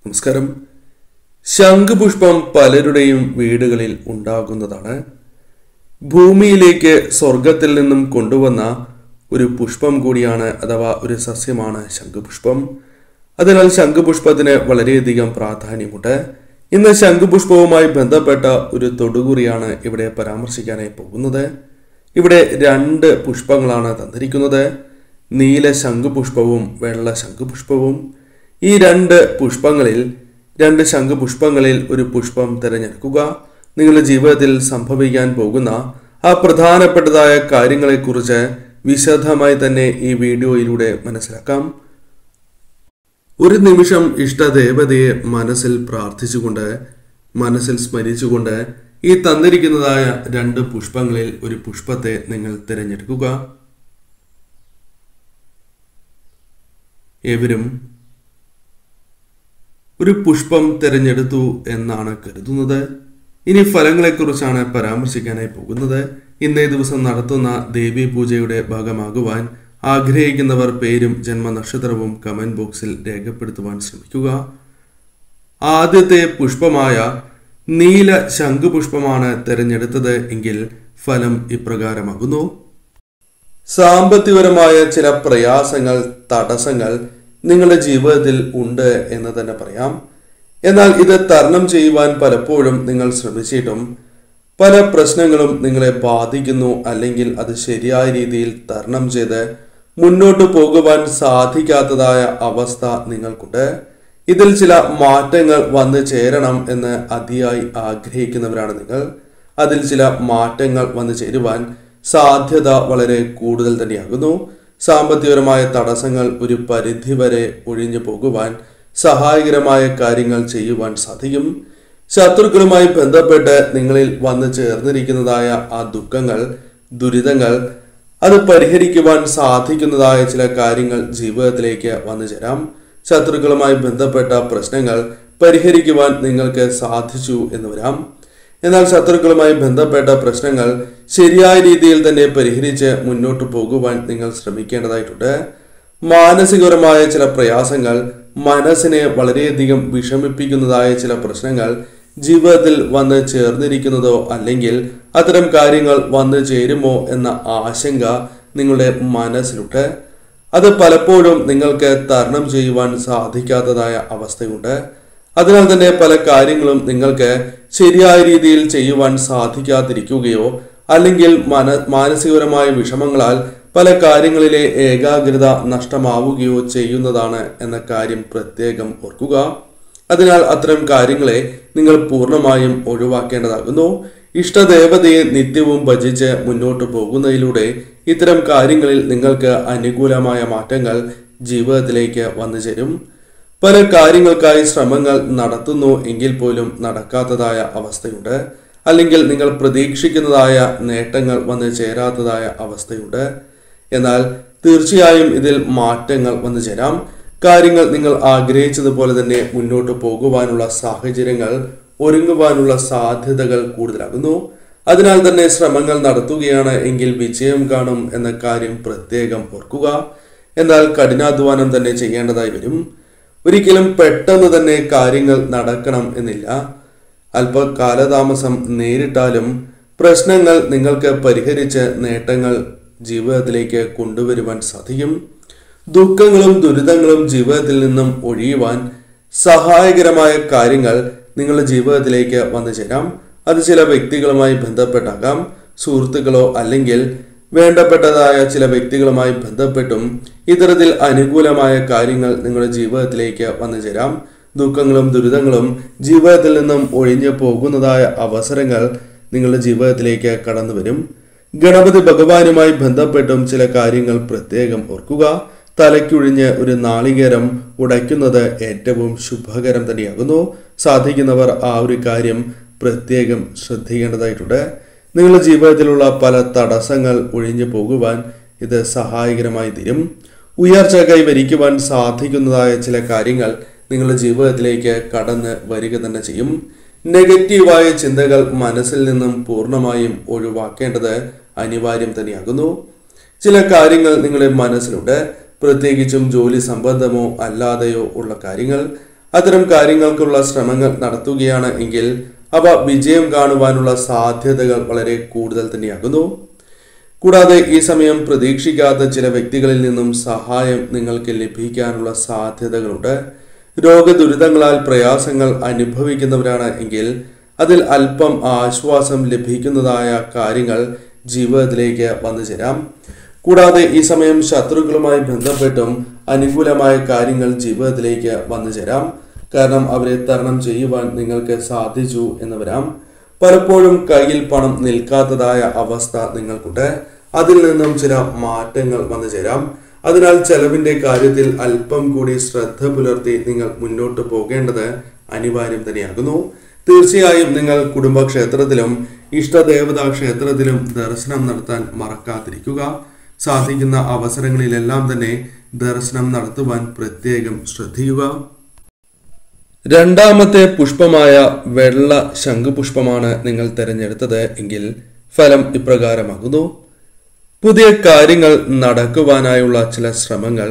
നമസ്കാരം ശംഖുപുഷ്പം പലരുടെയും വീടുകളിൽ ഉണ്ടാകുന്നതാണ് ഭൂമിയിലേക്ക് സ്വർഗത്തിൽ നിന്നും കൊണ്ടുവന്ന ഒരു പുഷ്പം കൂടിയാണ് അഥവാ ഒരു സസ്യമാണ് ശംഖുപുഷ്പം അതിനാൽ ശംഖുപുഷ്പത്തിന് വളരെയധികം പ്രാധാന്യമുണ്ട് ഇന്ന് ശംഖുപുഷ്പവുമായി ബന്ധപ്പെട്ട ഒരു തൊടുകുറിയാണ് ഇവിടെ പരാമർശിക്കാനായി പോകുന്നത് ഇവിടെ രണ്ട് പുഷ്പങ്ങളാണ് തന്നിരിക്കുന്നത് നീല ശംഖുപുഷ്പവും വെള്ള ശംഖുപുഷ്പവും ഈ രണ്ട് പുഷ്പങ്ങളിൽ രണ്ട് ശംഖുപുഷ്പങ്ങളിൽ ഒരു പുഷ്പം തിരഞ്ഞെടുക്കുക നിങ്ങളുടെ ജീവിതത്തിൽ സംഭവിക്കാൻ പോകുന്ന ആ പ്രധാനപ്പെട്ടതായ കാര്യങ്ങളെക്കുറിച്ച് വിശദമായി തന്നെ ഈ വീഡിയോയിലൂടെ മനസ്സിലാക്കാം ഒരു നിമിഷം ഇഷ്ടദേവതയെ മനസ്സിൽ പ്രാർത്ഥിച്ചുകൊണ്ട് മനസ്സിൽ സ്മരിച്ചുകൊണ്ട് ഈ തന്നിരിക്കുന്നതായ രണ്ട് പുഷ്പങ്ങളിൽ ഒരു പുഷ്പത്തെ നിങ്ങൾ തിരഞ്ഞെടുക്കുക ഏവരും ഒരു പുഷ്പം തിരഞ്ഞെടുത്തു എന്നാണ് കരുതുന്നത് ഇനി ഫലങ്ങളെക്കുറിച്ചാണ് പരാമർശിക്കാനായി പോകുന്നത് ഇന്നേ ദിവസം നടത്തുന്ന ദേവീ പൂജയുടെ ഭാഗമാകുവാൻ ആഗ്രഹിക്കുന്നവർ പേരും ജന്മനക്ഷത്രവും കമന്റ് ബോക്സിൽ രേഖപ്പെടുത്തുവാൻ ശ്രമിക്കുക ആദ്യത്തെ പുഷ്പമായ നീല ശംഖുപുഷ്പമാണ് തിരഞ്ഞെടുത്തത് എങ്കിൽ ഫലം ഇപ്രകാരമാകുന്നു സാമ്പത്തികപരമായ ചില പ്രയാസങ്ങൾ തടസ്സങ്ങൾ നിങ്ങളുടെ ജീവിതത്തിൽ ഉണ്ട് എന്ന് തന്നെ പറയാം എന്നാൽ ഇത് തരണം ചെയ്യുവാൻ പലപ്പോഴും നിങ്ങൾ ശ്രമിച്ചിട്ടും പല പ്രശ്നങ്ങളും നിങ്ങളെ ബാധിക്കുന്നു അല്ലെങ്കിൽ അത് ശരിയായ രീതിയിൽ തരണം ചെയ്ത് മുന്നോട്ട് പോകുവാൻ സാധിക്കാത്തതായ അവസ്ഥ നിങ്ങൾക്കുണ്ട് ഇതിൽ ചില മാറ്റങ്ങൾ വന്നു ചേരണം എന്ന് അതിയായി ആഗ്രഹിക്കുന്നവരാണ് നിങ്ങൾ അതിൽ ചില മാറ്റങ്ങൾ വന്നു ചേരുവാൻ സാധ്യത വളരെ കൂടുതൽ തന്നെയാകുന്നു സാമ്പത്തികപരമായ തടസ്സങ്ങൾ ഒരു പരിധിവരെ ഒഴിഞ്ഞു പോകുവാൻ സഹായകരമായ കാര്യങ്ങൾ ചെയ്യുവാൻ സാധിക്കും ശത്രുക്കളുമായി ബന്ധപ്പെട്ട് നിങ്ങളിൽ വന്നു ചേർന്നിരിക്കുന്നതായ ആ ദുഃഖങ്ങൾ ദുരിതങ്ങൾ അത് പരിഹരിക്കുവാൻ സാധിക്കുന്നതായ ചില കാര്യങ്ങൾ ജീവിതത്തിലേക്ക് വന്നു ചേരാം ശത്രുക്കളുമായി ബന്ധപ്പെട്ട പ്രശ്നങ്ങൾ പരിഹരിക്കുവാൻ നിങ്ങൾക്ക് സാധിച്ചു എന്ന് വരാം എന്നാൽ ശത്രുക്കളുമായി ബന്ധപ്പെട്ട പ്രശ്നങ്ങൾ ശരിയായ രീതിയിൽ തന്നെ പരിഹരിച്ച് മുന്നോട്ട് പോകുവാൻ നിങ്ങൾ ശ്രമിക്കേണ്ടതായിട്ടുണ്ട് മാനസികപരമായ ചില പ്രയാസങ്ങൾ മനസ്സിനെ വളരെയധികം വിഷമിപ്പിക്കുന്നതായ ചില പ്രശ്നങ്ങൾ ജീവിതത്തിൽ വന്ന് ചേർന്നിരിക്കുന്നതോ അല്ലെങ്കിൽ അത്തരം കാര്യങ്ങൾ വന്നു ചേരുമോ എന്ന ആശങ്ക നിങ്ങളുടെ മനസ്സിലുണ്ട് അത് പലപ്പോഴും നിങ്ങൾക്ക് തരണം ചെയ്യുവാൻ സാധിക്കാത്തതായ അവസ്ഥയുണ്ട് അതിനാൽ തന്നെ പല കാര്യങ്ങളും നിങ്ങൾക്ക് ശരിയായ രീതിയിൽ ചെയ്യുവാൻ സാധിക്കാതിരിക്കുകയോ അല്ലെങ്കിൽ മന മാനസികപരമായ വിഷമങ്ങളാൽ പല കാര്യങ്ങളിലെ ഏകാഗ്രത നഷ്ടമാവുകയോ ചെയ്യുന്നതാണ് എന്ന കാര്യം പ്രത്യേകം ഓർക്കുക അതിനാൽ അത്തരം കാര്യങ്ങളെ നിങ്ങൾ പൂർണ്ണമായും ഒഴിവാക്കേണ്ടതാകുന്നു ഇഷ്ടദേവതയെ നിത്യവും ഭജിച്ച് മുന്നോട്ട് പോകുന്നതിലൂടെ ഇത്തരം കാര്യങ്ങളിൽ നിങ്ങൾക്ക് അനുകൂലമായ മാറ്റങ്ങൾ ജീവിതത്തിലേക്ക് വന്നു ചേരും പല കാര്യങ്ങൾക്കായി ശ്രമങ്ങൾ നടത്തുന്നു എങ്കിൽ പോലും നടക്കാത്തതായ അവസ്ഥയുണ്ട് അല്ലെങ്കിൽ നിങ്ങൾ പ്രതീക്ഷിക്കുന്നതായ നേട്ടങ്ങൾ വന്ന് ചേരാത്തതായ അവസ്ഥയുണ്ട് എന്നാൽ തീർച്ചയായും ഇതിൽ മാറ്റങ്ങൾ വന്നു ചേരാം കാര്യങ്ങൾ നിങ്ങൾ ആഗ്രഹിച്ചതുപോലെ തന്നെ മുന്നോട്ട് പോകുവാനുള്ള സാഹചര്യങ്ങൾ ഒരുങ്ങുവാനുള്ള സാധ്യതകൾ കൂടുതലാകുന്നു അതിനാൽ തന്നെ ശ്രമങ്ങൾ നടത്തുകയാണ് എങ്കിൽ വിജയം കാണും എന്ന കാര്യം പ്രത്യേകം ഓർക്കുക എന്നാൽ കഠിനാധ്വാനം തന്നെ ചെയ്യേണ്ടതായി വരും ഒരിക്കലും പെട്ടെന്ന് തന്നെ കാര്യങ്ങൾ നടക്കണം എന്നില്ല അല്പ കാലതാമസം നേരിട്ടാലും പ്രശ്നങ്ങൾ നിങ്ങൾക്ക് പരിഹരിച്ച് നേട്ടങ്ങൾ ജീവിതത്തിലേക്ക് കൊണ്ടുവരുവാൻ സാധിക്കും ദുഃഖങ്ങളും ദുരിതങ്ങളും ജീവിതത്തിൽ നിന്നും ഒഴിയുവാൻ സഹായകരമായ കാര്യങ്ങൾ നിങ്ങളുടെ ജീവിതത്തിലേക്ക് വന്നു ചേരാം അത് ചില വ്യക്തികളുമായി ബന്ധപ്പെട്ടാകാം സുഹൃത്തുക്കളോ അല്ലെങ്കിൽ വേണ്ടപ്പെട്ടതായ ചില വ്യക്തികളുമായി ബന്ധപ്പെട്ടും ഇത്തരത്തിൽ അനുകൂലമായ കാര്യങ്ങൾ നിങ്ങളുടെ ജീവിതത്തിലേക്ക് വന്നു ചേരാം ദുഃഖങ്ങളും ദുരിതങ്ങളും ജീവിതത്തിൽ നിന്നും ഒഴിഞ്ഞു പോകുന്നതായ അവസരങ്ങൾ നിങ്ങളുടെ ജീവിതത്തിലേക്ക് കടന്നു വരും ഗണപതി ഭഗവാനുമായി ബന്ധപ്പെട്ടും ചില കാര്യങ്ങൾ പ്രത്യേകം ഓർക്കുക തലയ്ക്കൊഴിഞ്ഞ് ഒരു നാളികേരം ഉടയ്ക്കുന്നത് ഏറ്റവും ശുഭകരം തന്നെയാകുന്നു സാധിക്കുന്നവർ ആ ഒരു കാര്യം പ്രത്യേകം ശ്രദ്ധിക്കേണ്ടതായിട്ടുണ്ട് നിങ്ങളുടെ ജീവിതത്തിലുള്ള പല തടസ്സങ്ങൾ ഒഴിഞ്ഞു പോകുവാൻ ഇത് സഹായകരമായി തീരും ഉയർച്ച കൈവരിക്കുവാൻ സാധിക്കുന്നതായ ചില കാര്യങ്ങൾ നിങ്ങളുടെ ജീവിതത്തിലേക്ക് കടന്ന് വരിക തന്നെ ചെയ്യും നെഗറ്റീവായ ചിന്തകൾ മനസ്സിൽ നിന്നും പൂർണ്ണമായും ഒഴിവാക്കേണ്ടത് അനിവാര്യം തന്നെയാകുന്നു ചില കാര്യങ്ങൾ നിങ്ങളുടെ മനസ്സിലുണ്ട് പ്രത്യേകിച്ചും ജോലി സംബന്ധമോ അല്ലാതെയോ ഉള്ള കാര്യങ്ങൾ അത്തരം കാര്യങ്ങൾക്കുള്ള ശ്രമങ്ങൾ നടത്തുകയാണ് എങ്കിൽ അവ വിജയം കാണുവാനുള്ള സാധ്യതകൾ വളരെ കൂടുതൽ തന്നെയാകുന്നു കൂടാതെ ഈ സമയം പ്രതീക്ഷിക്കാത്ത ചില വ്യക്തികളിൽ നിന്നും സഹായം നിങ്ങൾക്ക് ലഭിക്കാനുള്ള സാധ്യതകളുണ്ട് രോഗദുരിതങ്ങളാൽ പ്രയാസങ്ങൾ അനുഭവിക്കുന്നവരാണ് എങ്കിൽ അതിൽ അല്പം ആശ്വാസം ലഭിക്കുന്നതായ കാര്യങ്ങൾ ജീവിതത്തിലേക്ക് വന്നു ചേരാം കൂടാതെ ഈ സമയം ശത്രുക്കളുമായി ബന്ധപ്പെട്ടും അനുകൂലമായ കാര്യങ്ങൾ ജീവിതത്തിലേക്ക് വന്നു ചേരാം കാരണം അവരെ തരണം ചെയ്യുവാൻ നിങ്ങൾക്ക് സാധിച്ചു എന്ന് വരാം പലപ്പോഴും കയ്യിൽ പണം നിൽക്കാത്തതായ അവസ്ഥ നിങ്ങൾക്കുണ്ട് അതിൽ നിന്നും ചില മാറ്റങ്ങൾ വന്നു ചേരാം അതിനാൽ ചെലവിന്റെ കാര്യത്തിൽ അല്പം കൂടി ശ്രദ്ധ പുലർത്തി നിങ്ങൾ മുന്നോട്ട് പോകേണ്ടത് അനിവാര്യം തന്നെയാകുന്നു തീർച്ചയായും നിങ്ങൾ കുടുംബക്ഷേത്രത്തിലും ഇഷ്ടദേവതാ ക്ഷേത്രത്തിലും ദർശനം നടത്താൻ മറക്കാതിരിക്കുക സാധിക്കുന്ന അവസരങ്ങളിലെല്ലാം തന്നെ ദർശനം നടത്തുവാൻ പ്രത്യേകം ശ്രദ്ധിക്കുക രണ്ടാമത്തെ പുഷ്പമായ വെള്ള ശംഖുപുഷ്പമാണ് നിങ്ങൾ തിരഞ്ഞെടുത്തത് എങ്കിൽ ഫലം ഇപ്രകാരമാകുന്നു പുതിയ കാര്യങ്ങൾ നടക്കുവാനായുള്ള ചില ശ്രമങ്ങൾ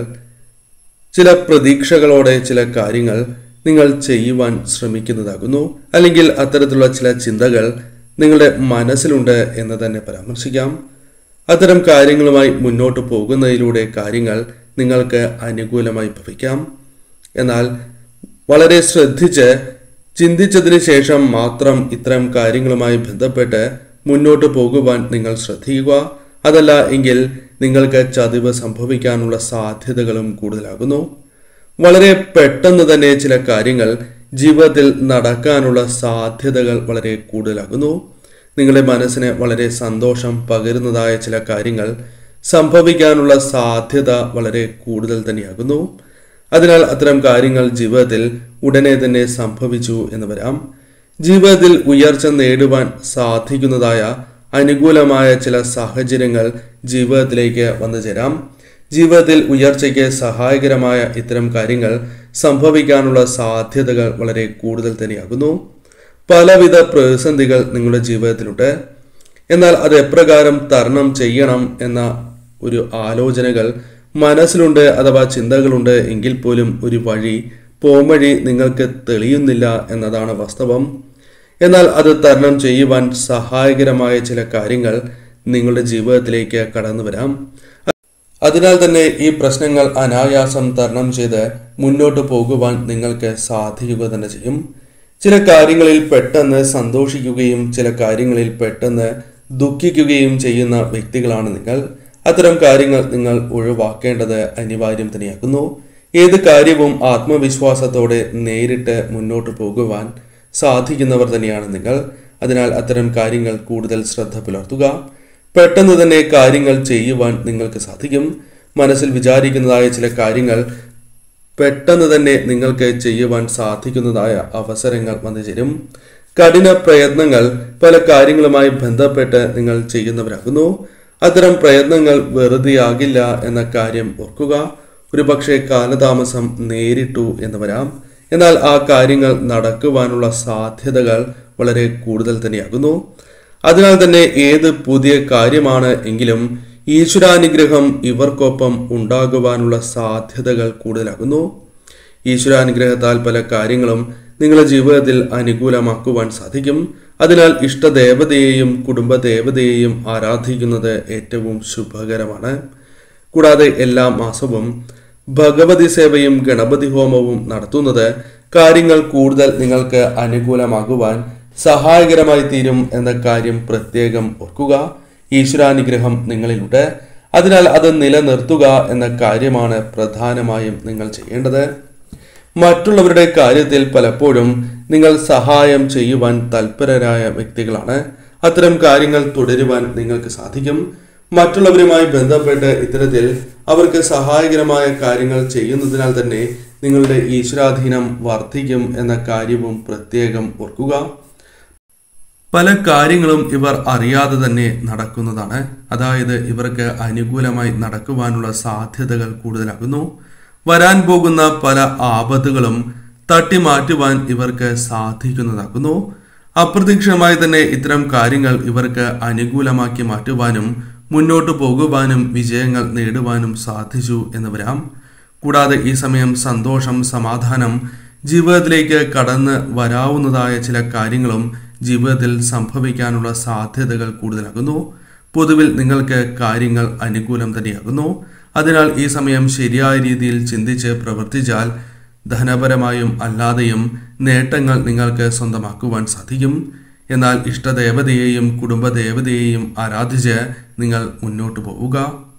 ചില പ്രതീക്ഷകളോടെ ചില കാര്യങ്ങൾ നിങ്ങൾ ചെയ്യുവാൻ ശ്രമിക്കുന്നതാകുന്നു അല്ലെങ്കിൽ അത്തരത്തിലുള്ള ചില ചിന്തകൾ നിങ്ങളുടെ മനസ്സിലുണ്ട് എന്ന് തന്നെ പരാമർശിക്കാം അത്തരം കാര്യങ്ങളുമായി മുന്നോട്ട് പോകുന്നതിലൂടെ കാര്യങ്ങൾ നിങ്ങൾക്ക് അനുകൂലമായി ഭവിക്കാം എന്നാൽ വളരെ ശ്രദ്ധിച്ച് ചിന്തിച്ചതിന് ശേഷം മാത്രം ഇത്തരം കാര്യങ്ങളുമായി ബന്ധപ്പെട്ട് മുന്നോട്ട് പോകുവാൻ നിങ്ങൾ ശ്രദ്ധിക്കുക അതല്ല എങ്കിൽ നിങ്ങൾക്ക് ചതിവ് സംഭവിക്കാനുള്ള സാധ്യതകളും കൂടുതലാകുന്നു വളരെ പെട്ടെന്ന് തന്നെ ചില കാര്യങ്ങൾ ജീവിതത്തിൽ നടക്കാനുള്ള സാധ്യതകൾ വളരെ കൂടുതലാകുന്നു നിങ്ങളുടെ മനസ്സിന് വളരെ സന്തോഷം പകരുന്നതായ ചില കാര്യങ്ങൾ സംഭവിക്കാനുള്ള സാധ്യത വളരെ കൂടുതൽ തന്നെയാകുന്നു അതിനാൽ അത്തരം കാര്യങ്ങൾ ജീവിതത്തിൽ ഉടനെ തന്നെ സംഭവിച്ചു എന്ന് വരാം ജീവിതത്തിൽ ഉയർച്ച നേടുവാൻ സാധിക്കുന്നതായ അനുകൂലമായ ചില സാഹചര്യങ്ങൾ ജീവിതത്തിലേക്ക് വന്നു ചേരാം ജീവിതത്തിൽ ഉയർച്ചയ്ക്ക് സഹായകരമായ ഇത്തരം കാര്യങ്ങൾ സംഭവിക്കാനുള്ള സാധ്യതകൾ വളരെ കൂടുതൽ തന്നെയാകുന്നു പലവിധ പ്രതിസന്ധികൾ നിങ്ങളുടെ ജീവിതത്തിലുണ്ട് എന്നാൽ അത് എപ്രകാരം തരണം ചെയ്യണം എന്ന ഒരു ആലോചനകൾ മനസ്സിലുണ്ട് അഥവാ ചിന്തകളുണ്ട് എങ്കിൽ പോലും ഒരു വഴി പോംവഴി നിങ്ങൾക്ക് തെളിയുന്നില്ല എന്നതാണ് വാസ്തവം എന്നാൽ അത് തരണം ചെയ്യുവാൻ സഹായകരമായ ചില കാര്യങ്ങൾ നിങ്ങളുടെ ജീവിതത്തിലേക്ക് കടന്നു വരാം അതിനാൽ തന്നെ ഈ പ്രശ്നങ്ങൾ അനായാസം തരണം ചെയ്ത് മുന്നോട്ട് പോകുവാൻ നിങ്ങൾക്ക് സാധിക്കുക തന്നെ ചെയ്യും ചില കാര്യങ്ങളിൽ പെട്ടെന്ന് സന്തോഷിക്കുകയും ചില കാര്യങ്ങളിൽ പെട്ടെന്ന് ദുഃഖിക്കുകയും ചെയ്യുന്ന വ്യക്തികളാണ് നിങ്ങൾ അത്തരം കാര്യങ്ങൾ നിങ്ങൾ ഒഴിവാക്കേണ്ടത് അനിവാര്യം തന്നെയാകുന്നു ഏത് കാര്യവും ആത്മവിശ്വാസത്തോടെ നേരിട്ട് മുന്നോട്ട് പോകുവാൻ സാധിക്കുന്നവർ തന്നെയാണ് നിങ്ങൾ അതിനാൽ അത്തരം കാര്യങ്ങൾ കൂടുതൽ ശ്രദ്ധ പുലർത്തുക പെട്ടെന്ന് തന്നെ കാര്യങ്ങൾ ചെയ്യുവാൻ നിങ്ങൾക്ക് സാധിക്കും മനസ്സിൽ വിചാരിക്കുന്നതായ ചില കാര്യങ്ങൾ പെട്ടെന്ന് തന്നെ നിങ്ങൾക്ക് ചെയ്യുവാൻ സാധിക്കുന്നതായ അവസരങ്ങൾ വന്നു ചേരും കഠിന പ്രയത്നങ്ങൾ പല കാര്യങ്ങളുമായി ബന്ധപ്പെട്ട് നിങ്ങൾ ചെയ്യുന്നവരാകുന്നു അത്തരം പ്രയത്നങ്ങൾ വെറുതെയാകില്ല എന്ന കാര്യം ഓർക്കുക ഒരുപക്ഷെ കാലതാമസം നേരിട്ടു എന്ന് വരാം എന്നാൽ ആ കാര്യങ്ങൾ നടക്കുവാനുള്ള സാധ്യതകൾ വളരെ കൂടുതൽ തന്നെയാകുന്നു അതിനാൽ തന്നെ ഏത് പുതിയ കാര്യമാണ് എങ്കിലും ഈശ്വരാനുഗ്രഹം ഇവർക്കൊപ്പം ഉണ്ടാകുവാനുള്ള സാധ്യതകൾ കൂടുതലാകുന്നു ഈശ്വരാനുഗ്രഹത്താൽ പല കാര്യങ്ങളും നിങ്ങളുടെ ജീവിതത്തിൽ അനുകൂലമാക്കുവാൻ സാധിക്കും അതിനാൽ ഇഷ്ടദേവതയെയും കുടുംബദേവതയെയും ആരാധിക്കുന്നത് ഏറ്റവും ശുഭകരമാണ് കൂടാതെ എല്ലാ മാസവും ഭഗവതി സേവയും ഗണപതി ഹോമവും നടത്തുന്നത് കാര്യങ്ങൾ കൂടുതൽ നിങ്ങൾക്ക് അനുകൂലമാകുവാൻ സഹായകരമായി തീരും എന്ന കാര്യം പ്രത്യേകം ഓർക്കുക ഈശ്വരാനുഗ്രഹം നിങ്ങളിലുണ്ട് അതിനാൽ അത് നിലനിർത്തുക എന്ന കാര്യമാണ് പ്രധാനമായും നിങ്ങൾ ചെയ്യേണ്ടത് മറ്റുള്ളവരുടെ കാര്യത്തിൽ പലപ്പോഴും നിങ്ങൾ സഹായം ചെയ്യുവാൻ തൽപരരായ വ്യക്തികളാണ് അത്തരം കാര്യങ്ങൾ തുടരുവാൻ നിങ്ങൾക്ക് സാധിക്കും മറ്റുള്ളവരുമായി ബന്ധപ്പെട്ട് ഇത്തരത്തിൽ അവർക്ക് സഹായകരമായ കാര്യങ്ങൾ ചെയ്യുന്നതിനാൽ തന്നെ നിങ്ങളുടെ ഈശ്വരാധീനം വർദ്ധിക്കും എന്ന കാര്യവും പ്രത്യേകം ഓർക്കുക പല കാര്യങ്ങളും ഇവർ അറിയാതെ തന്നെ നടക്കുന്നതാണ് അതായത് ഇവർക്ക് അനുകൂലമായി നടക്കുവാനുള്ള സാധ്യതകൾ കൂടുതലാകുന്നു വരാൻ പോകുന്ന പല ആപത്തുകളും തട്ടിമാറ്റുവാൻ ഇവർക്ക് സാധിക്കുന്നതാകുന്നു അപ്രതീക്ഷിതമായി തന്നെ ഇത്തരം കാര്യങ്ങൾ ഇവർക്ക് അനുകൂലമാക്കി മാറ്റുവാനും മുന്നോട്ട് പോകുവാനും വിജയങ്ങൾ നേടുവാനും സാധിച്ചു എന്ന് വരാം കൂടാതെ ഈ സമയം സന്തോഷം സമാധാനം ജീവിതത്തിലേക്ക് കടന്ന് വരാവുന്നതായ ചില കാര്യങ്ങളും ജീവിതത്തിൽ സംഭവിക്കാനുള്ള സാധ്യതകൾ കൂടുതലാകുന്നു പൊതുവിൽ നിങ്ങൾക്ക് കാര്യങ്ങൾ അനുകൂലം തന്നെയാകുന്നു അതിനാൽ ഈ സമയം ശരിയായ രീതിയിൽ ചിന്തിച്ച് പ്രവർത്തിച്ചാൽ ധനപരമായും അല്ലാതെയും നേട്ടങ്ങൾ നിങ്ങൾക്ക് സ്വന്തമാക്കുവാൻ സാധിക്കും എന്നാൽ ഇഷ്ടദേവതയെയും കുടുംബദേവതയെയും ആരാധിച്ച് നിങ്ങൾ മുന്നോട്ട് പോവുക